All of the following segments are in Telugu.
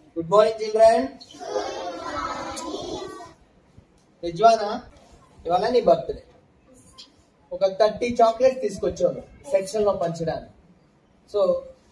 గుడ్ మార్నింగ్ చిల్డ్రన్ రిజ్వానా ఇవాళ నీ బర్త్డే ఒక థర్టీ చాక్లెట్ తీసుకొచ్చాను సెక్షన్ లో పంచడానికి సో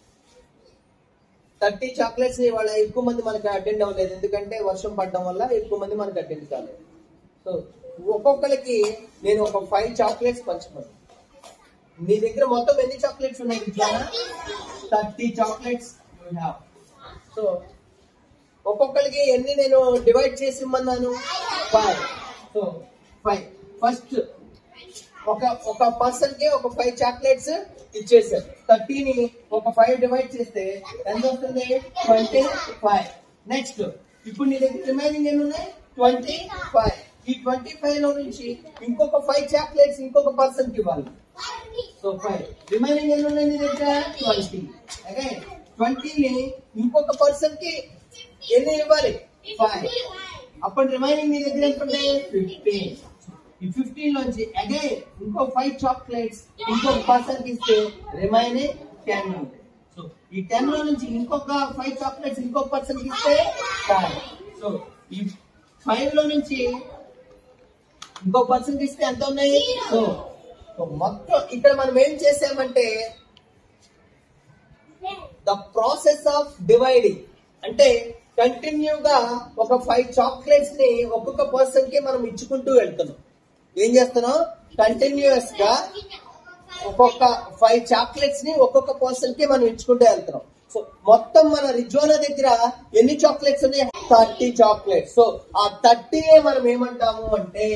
థర్టీ చాక్లెట్స్ ఇవాళ ఎక్కువ మంది మనకి అటెండ్ అవ్వలేదు ఎందుకంటే వర్షం పడడం వల్ల ఎక్కువ మంది మనకి అటెండ్ కాలేదు సో ఒక్కొక్కరికి నేను ఒక ఫైవ్ చాక్లెట్స్ పంచుకున్నాను నీ దగ్గర మొత్తం ఎన్ని చాక్లెట్స్ ఉన్నాయి రిజ్వానా థర్టీ చాక్లెట్స్ సో ఒక్కొక్కరికి ఎన్ని నేను డివైడ్ చేసి ఇమ్మన్నాను ఫైవ్ సో ఫైవ్ ఫస్ట్ ఒక ఒక పర్సన్ కి ఒక ఫైవ్ చాక్లెట్స్ ఇచ్చేసారు థర్టీని ఒక ఫైవ్ డివైడ్ చేస్తే ఎంత వస్తుంది ట్వంటీ ఫైవ్ నెక్స్ట్ ఇప్పుడు నీ దగ్గర రిమైనింగ్ ఎన్ని ఉన్నాయి ట్వంటీ ఫైవ్ ఈ ట్వంటీ ఫైవ్ లో నుంచి ఇంకొక ఫైవ్ చాక్లెట్స్ ఇంకొక పర్సన్ కి ఇవ్వాలి సో ఫైవ్ రిమైనింగ్ ఎన్ని ఉన్నాయి నీ దగ్గర ట్వంటీ అగే ట్వంటీని ఇంకొక పర్సన్ కి ఎన్ని ఇవ్వాలి ఫైవ్ అప్పుడు రిమైనింగ్ నీ దగ్గర ఎంత ఉంటాయి ఫిఫ్టీన్ ఈ ఫిఫ్టీన్ లోంచి అగైన్ ఇంకో ఫైవ్ చాక్లెట్స్ ఇంకొక పర్సన్ కి ఇస్తే రిమైనింగ్ టెన్ ఉంటాయి సో ఈ టెన్ లో నుంచి ఇంకొక ఫైవ్ చాక్లెట్స్ ఇంకొక పర్సన్ కి ఇస్తే ఫైవ్ సో ఈ ఫైవ్ లో నుంచి ఇంకో పర్సన్ కి ఇస్తే ఎంత ఉన్నాయి సో సో మొత్తం ఇక్కడ మనం ఏం చేసామంటే ద ప్రాసెస్ ఆఫ్ డివైడింగ్ అంటే కంటిన్యూగా ఒక ఫైవ్ చాక్లెట్స్ ని ఒక్కొక్క పర్సన్ కి మనం ఇచ్చుకుంటూ వెళ్తున్నాం ఏం చేస్తున్నాం కంటిన్యూస్ గా ఒక్కొక్క ఫైవ్ చాక్లెట్స్ ని ఒక్కొక్క పర్సన్ కి మనం ఇచ్చుకుంటూ వెళ్తున్నాం సో మొత్తం మన రిజ్వానా దగ్గర ఎన్ని చాక్లెట్స్ ఉన్నాయి థర్టీ చాక్లెట్స్ సో ఆ థర్టీ మనం ఏమంటాము అంటే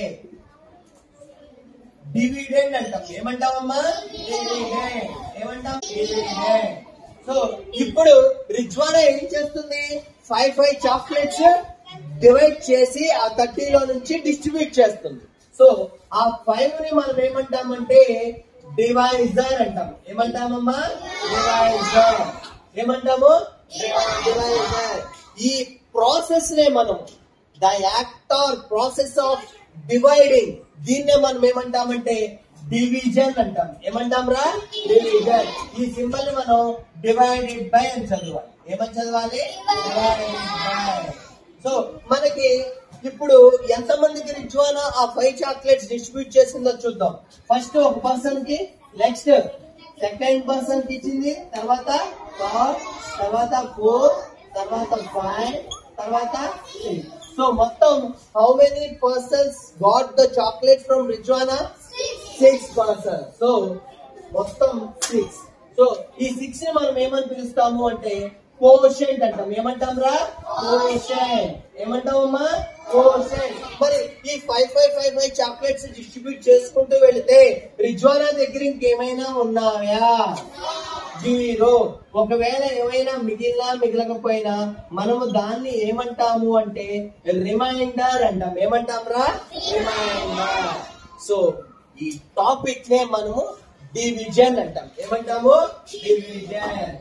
డివిడెండ్ అంటాం ఏమంటామమ్మా డివిడెండ్ ఏమంటాం డివిడెండ్ సో ఇప్పుడు రిజ్వానా ఏం చేస్తుంది ఫైవ్ ఫైవ్ చాక్లెట్స్ డివైడ్ చేసి ఆ థర్టీలో నుంచి డిస్ట్రిబ్యూట్ చేస్తుంది సో ఆ ఫైవ్ ని మనం ఏమంటామంటే డివైజర్ అంటాం ఏమంటామమ్మా డివైజర్ ఏమంటాము డివైజర్ ఈ ప్రాసెస్ నే మనం the act or process of dividing దీన్నే మనం ఏమంటామంటే డివిజన్ అంటాం ఏమంటాం రా డివిజన్ ఈ సింబల్ ని మనం డివైడెడ్ బై అని చదవాలి ఏమని చదవాలి డివైడెడ్ బై సో మనకి ఇప్పుడు ఎంత మందికి రిజ్వానా ఆ ఫైవ్ చాక్లెట్స్ డిస్ట్రిబ్యూట్ చేసిందో చూద్దాం ఫస్ట్ ఒక పర్సన్ కి నెక్స్ట్ సెకండ్ పర్సన్ కి ఇచ్చింది తర్వాత థర్డ్ తర్వాత ఫోర్ తర్వాత ఫైవ్ తర్వాత సో మొత్తం how many persons got the chocolate from Rizwana six person so మొత్తం సిక్స్ సో ఈ సిక్స్ ని మనం ఏమని పిలుస్తాము అంటే కోషెంట్ అంటాం ఏమంటాం రా కోషెంట్ ఏమంటామమ్మా కోషెంట్ మరి ఈ five five five five chocolates distribute చేసుకుంటూ వెళితే రిజ్వానా దగ్గర ఇంకేమైనా ఉన్నాయా జీరో ఒకవేళ ఏమైనా మిగిలినా మిగలకపోయినా మనము దాన్ని ఏమంటాము అంటే రిమైండర్ అంటాం ఏమంటాం రా రిమైండర్ సో ఈ టాపిక్ నే మనము డివిజన్ అంటాం ఏమంటాము డివిజన్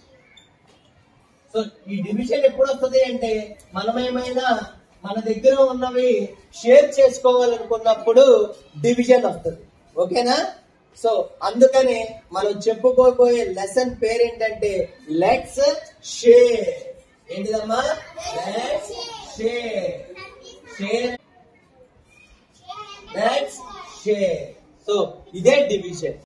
సో ఈ డివిజన్ ఎప్పుడు వస్తుంది అంటే మనం ఏమైనా మన దగ్గర ఉన్నవి షేర్ చేసుకోవాలనుకున్నప్పుడు డివిజన్ వస్తుంది ఓకేనా సో అందుకనే మనం చెప్పుకోబోయే లెసన్ పేరేంటంటే లెట్స్ షేర్ ఏంటిదమ్మా let's share share let's share so ఇదే డివిజన్